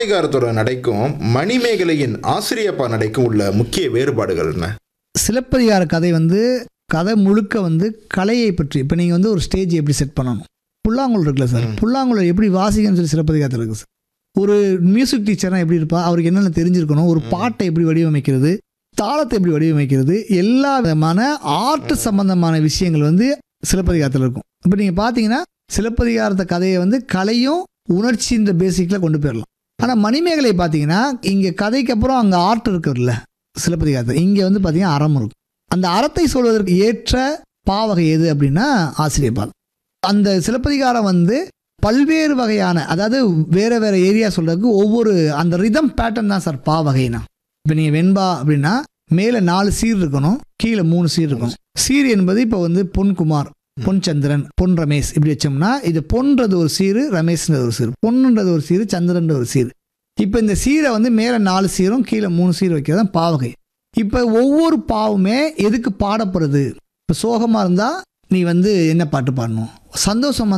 சிலப்பதிகாரத்தோட நடைக்கும் மணிமேகலையின் ஆசிரியப்பா நடைக்கும் உள்ள முக்கிய வேறுபாடுகள் என்ன சிலப்பதிகார கதை வந்து கதை முழுக்க வந்து கலையை பற்றி இப்போ நீங்கள் வந்து ஒரு ஸ்டேஜ் எப்படி செட் பண்ணணும் புல்லாங்குழல் இருக்குல்ல சார் ம். புல்லாங்குழல் எப்படி வாசிக்கணும்னு சொல்லி சிலப்பதிகாரத்தில் இருக்குது சார் ஒரு மியூசிக் டீச்சர்னா எப்படி இருப்பா அவருக்கு என்னென்ன தெரிஞ்சிருக்கணும் ஒரு ம். பாட்டை எப்படி வடிவமைக்கிறது தாளத்தை எப்படி வடிவமைக்கிறது எல்லா விதமான ஆர்ட் சம்பந்தமான விஷயங்கள் வந்து சிலப்பதிகாரத்தில் இருக்கும் இப்போ நீங்கள் பார்த்தீங்கன்னா சிலப்பதிகாரத்த கதையை வந்து கலையும் உணர்ச்சின்ற பேசிக்கில் கொண்டு போயிடலாம் ஆனால் மணிமேகலை பார்த்தீங்கன்னா இங்கே கதைக்கு அப்புறம் அங்கே ஆர்ட் இருக்குல்ல சிலப்பதிகாரத்தில் இங்கே வந்து பார்த்தீங்கன்னா அறம் இருக்கும் அந்த அறத்தை சொல்வதற்கு ஏற்ற பாவகை எது அப்படின்னா ஆசிரியப்பால் அந்த சிலப்பதிகாரம் வந்து பல்வேறு வகையான அதாவது வேற வேற ஏரியா சொல்றதுக்கு ஒவ்வொரு அந்த ரிதம் பேட்டர்ன் தான் சார் பாவகைனா இப்போ நீங்கள் வெண்பா அப்படின்னா மேலே நாலு சீர் இருக்கணும் கீழே மூணு சீர் இருக்கணும் சீர் என்பது இப்போ வந்து பொன்குமார் பொன் சந்திரன் பொன் ரமேஷ் இப்படி வச்சோம்னா இது பொன்றது ஒரு சீரு ரமேஷ்ன்றது ஒரு சீர் பொன்னுன்றது ஒரு சீரு சந்திரன்ற ஒரு சீர் இப்போ இந்த சீரை வந்து மேலே நாலு சீரும் கீழே மூணு சீர் வைக்கிறது தான் பாவகை இப்போ ஒவ்வொரு பாவுமே எதுக்கு பாடப்படுறது இப்போ சோகமாக இருந்தால் நீ வந்து என்ன பாட்டு பாடணும் சந்தோஷமா